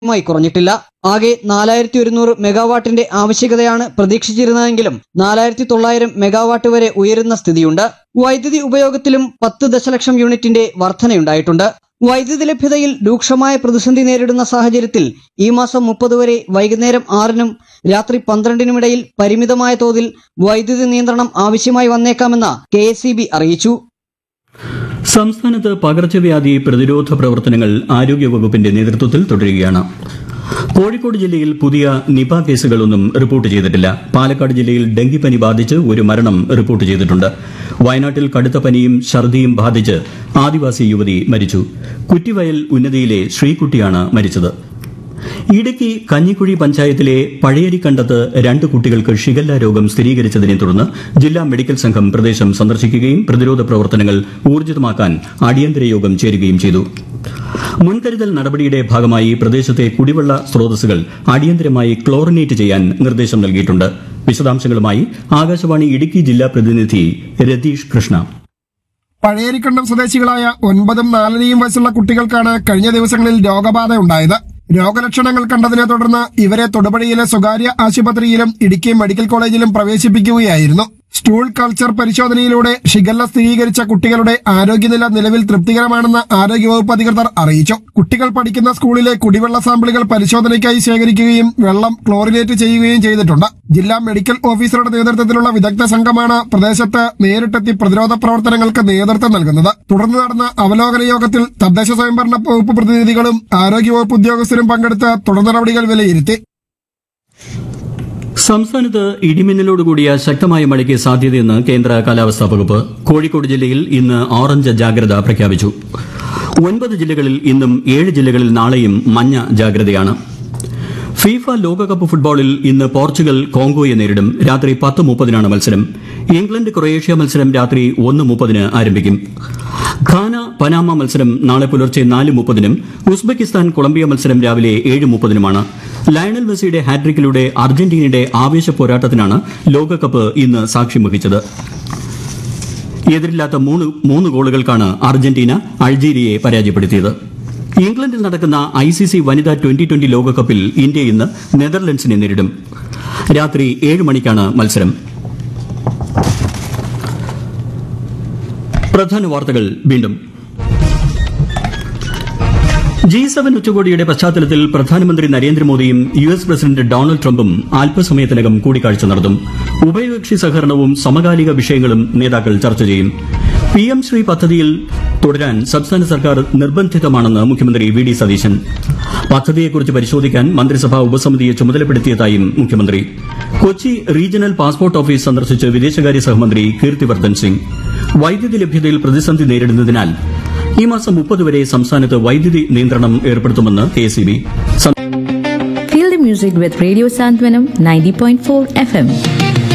മായി കുറഞ്ഞിട്ടില്ല ആകെ നാലായിരത്തി ഒരുന്നൂറ് മെഗാവാട്ടിന്റെ ആവശ്യകതയാണ് പ്രതീക്ഷിച്ചിരുന്നതെങ്കിലും നാലായിരത്തി തൊള്ളായിരം മെഗാവാട്ട് വരെ ഉയരുന്ന സ്ഥിതിയുണ്ട് വൈദ്യുതി ഉപയോഗത്തിലും പത്ത് ദശലക്ഷം യൂണിറ്റിന്റെ വർധനയുണ്ടായിട്ടുണ്ട് വൈദ്യുതി ലഭ്യതയിൽ രൂക്ഷമായ പ്രതിസന്ധി നേരിടുന്ന സാഹചര്യത്തിൽ ഈ മാസം മുപ്പത് വരെ വൈകുന്നേരം ആറിനും രാത്രി പന്ത്രണ്ടിനുമിടയിൽ പരിമിതമായ തോതിൽ വൈദ്യുതി നിയന്ത്രണം ആവശ്യമായി വന്നേക്കാമെന്ന് കെ അറിയിച്ചു സംസ്ഥാനത്ത് പകർച്ചവ്യാധി പ്രതിരോധ പ്രവർത്തനങ്ങൾ ആരോഗ്യവകുപ്പിന്റെ നേതൃത്വത്തിൽ തുടരുകയാണ് കോഴിക്കോട് ജില്ലയിൽ പുതിയ നിപ കേസുകളൊന്നും റിപ്പോർട്ട് ചെയ്തിട്ടില്ല പാലക്കാട് ജില്ലയിൽ ഡെങ്കിപ്പനി ബാധിച്ച് ഒരു മരണം റിപ്പോർട്ട് ചെയ്തിട്ടുണ്ട് വയനാട്ടിൽ കടുത്ത പനിയും ഛർദിയും ബാധിച്ച് ആദിവാസി യുവതി മരിച്ചു കുറ്റിവയൽ ഉന്നതിയിലെ ശ്രീകുട്ടിയാണ് മരിച്ചത് ഇടുക്കി കഞ്ഞിക്കുഴി പഞ്ചായത്തിലെ പഴയരിക്കണ്ടത്ത് രണ്ട് കുട്ടികൾക്ക് ഷിഗല്ല രോഗം സ്ഥിരീകരിച്ചതിനെ തുടർന്ന് ജില്ലാ മെഡിക്കൽ സംഘം പ്രദേശം സന്ദർശിക്കുകയും പ്രതിരോധ പ്രവർത്തനങ്ങൾ ഊർജിതമാക്കാൻ അടിയന്തര യോഗം ചേരുകയും ചെയ്തു മുൻകരുതൽ നടപടിയുടെ ഭാഗമായി പ്രദേശത്തെ കുടിവെള്ള സ്രോതസ്സുകൾ അടിയന്തരമായി ക്ലോറിനേറ്റ് ചെയ്യാൻ നിർദ്ദേശം നൽകിയിട്ടുണ്ട് വിശദാംശങ്ങളുമായി ആകാശവാണി ഇടുക്കി ജില്ലാ പ്രതിനിധി രതീഷ് കൃഷ്ണ പഴയരിക്കണ്ടം സ്വദേശികളായ ഒൻപതും നാലരയും വയസ്സുള്ള കുട്ടികൾക്കാണ് കഴിഞ്ഞ ദിവസങ്ങളിൽ രോഗബാധ ഉണ്ടായത് രോഗലക്ഷണങ്ങൾ കണ്ടതിനെ തുടർന്ന് ഇവരെ തൊടുപുഴയിലെ സ്വകാര്യ ആശുപത്രിയിലും ഇടുക്കി മെഡിക്കൽ കോളേജിലും പ്രവേശിപ്പിക്കുകയായിരുന്നു സ്റ്റൂൾ കൾച്ചർ പരിശോധനയിലൂടെ ഷിഗല്ല സ്ഥിരീകരിച്ച കുട്ടികളുടെ ആരോഗ്യനില നിലവിൽ തൃപ്തികരമാണെന്ന് ആരോഗ്യവകുപ്പ് അധികൃതർ അറിയിച്ചു കുട്ടികൾ പഠിക്കുന്ന സ്കൂളിലെ കുടിവെള്ള സാമ്പിളുകൾ പരിശോധനയ്ക്കായി ശേഖരിക്കുകയും വെള്ളം ക്ലോറിനേറ്റ് ചെയ്യുകയും ചെയ്തിട്ടുണ്ട് ജില്ലാ മെഡിക്കൽ ഓഫീസറുടെ നേതൃത്വത്തിലുള്ള വിദഗ്ധ സംഘമാണ് പ്രദേശത്ത് നേരിട്ടെത്തി പ്രതിരോധ പ്രവർത്തനങ്ങൾക്ക് നേതൃത്വം നൽകുന്നത് തുടർന്ന് നടന്ന അവലോകന യോഗത്തിൽ തദ്ദേശ സ്വയംഭരണ വകുപ്പ് പ്രതിനിധികളും ആരോഗ്യവകുപ്പ് ഉദ്യോഗസ്ഥരും പങ്കെടുത്ത് തുടർ നടപടികൾ വിലയിരുത്തി സംസ്ഥാനത്ത് ഇടിമിന്നലോടുകൂടിയ ശക്തമായ മഴയ്ക്ക് സാധ്യതയെന്ന് കേന്ദ്ര കാലാവസ്ഥാ വകുപ്പ് കോഴിക്കോട് ജില്ലയിൽ ഇന്ന് ഓറഞ്ച് ജാഗ്രത പ്രഖ്യാപിച്ചു ഒൻപത് ജില്ലകളിൽ ഇന്നും ഏഴ് ജില്ലകളിൽ നാളെയും മഞ്ഞ ജാഗ്രതയാണ് ഫീഫ ലോകകപ്പ് ഫുട്ബോളിൽ ഇന്ന് പോർച്ചുഗൽ കോങ്കോയെ നേരിടും രാത്രി പത്ത് മുപ്പതിനാണ് മത്സരം ഇംഗ്ലണ്ട് ക്രൊയേഷ്യ മത്സരം രാത്രി ഒന്ന് മുപ്പതിന് ആരംഭിക്കും ഘാന പനാമ മത്സരം നാളെ പുലർച്ചെ നാല് മുപ്പതിനും ഉസ്ബെക്കിസ്ഥാൻ കൊളംബിയ മത്സരം രാവിലെ ഏഴ് മുപ്പതിനുമാണ് ലയണൽ മെസ്സിയുടെ ഹാട്രിക്കിലൂടെ അർജന്റീനയുടെ ആവേശ പോരാട്ടത്തിനാണ് ലോകകപ്പ് ഇന്ന് സാക്ഷ്യം വഹിച്ചത് എതിരില്ലാത്ത മൂന്ന് മൂന്ന് ഗോളുകൾക്കാണ് അർജന്റീന അൾജീരിയയെ പരാജയപ്പെടുത്തിയത് ഇംഗ്ലണ്ടിൽ നടക്കുന്ന ഐ സി സി വനിതാ ട്വന്റി ട്വന്റി ലോകകപ്പിൽ ഇന്ത്യ ഇന്ന് നെതർലൻഡ്സിനെ നേരിടും രാത്രി ഏഴ് മണിക്കാണ് മത്സരം പ്രധാന വാർത്തകൾ വീണ്ടും ജി സെവൻ ഉച്ചകോടിയുടെ പശ്ചാത്തലത്തിൽ പ്രധാനമന്ത്രി നരേന്ദ്രമോദിയും യു എസ് പ്രസിഡന്റ് ഡൊണാൾഡ് ട്രംപും അല്പസമയത്തിനകം കൂടിക്കാഴ്ച നടത്തും ഉഭയകക്ഷി സഹകരണവും സമകാലിക വിഷയങ്ങളും നേതാക്കൾ ചർച്ച ചെയ്യും പി എം ശ്രീ പദ്ധതിയിൽ തുടരാൻ സംസ്ഥാന സർക്കാർ നിർബന്ധിതമാണെന്ന് മുഖ്യമന്ത്രി വി ഡി സതീശൻ പദ്ധതിയെക്കുറിച്ച് പരിശോധിക്കാൻ മന്ത്രിസഭാ ഉപസമിതിയെ ചുമതലപ്പെടുത്തിയതായും മുഖ്യമന്ത്രി കൊച്ചി റീജിയണൽ പാസ്പോർട്ട് ഓഫീസ് സന്ദർശിച്ച് വിദേശകാര്യ സഹമന്ത്രി കീർത്തിവർദ്ധൻ സിംഗ് വൈദ്യുതി ലഭ്യതയിൽ പ്രതിസന്ധി നേരിടുന്നതിനാൽ ഈ മാസം മുപ്പത് വരെ സംസ്ഥാനത്ത് വൈദ്യുതി നിയന്ത്രണം ഏർപ്പെടുത്തുമെന്ന് K S Feel the music with Radio Santwanam 90.4 FM.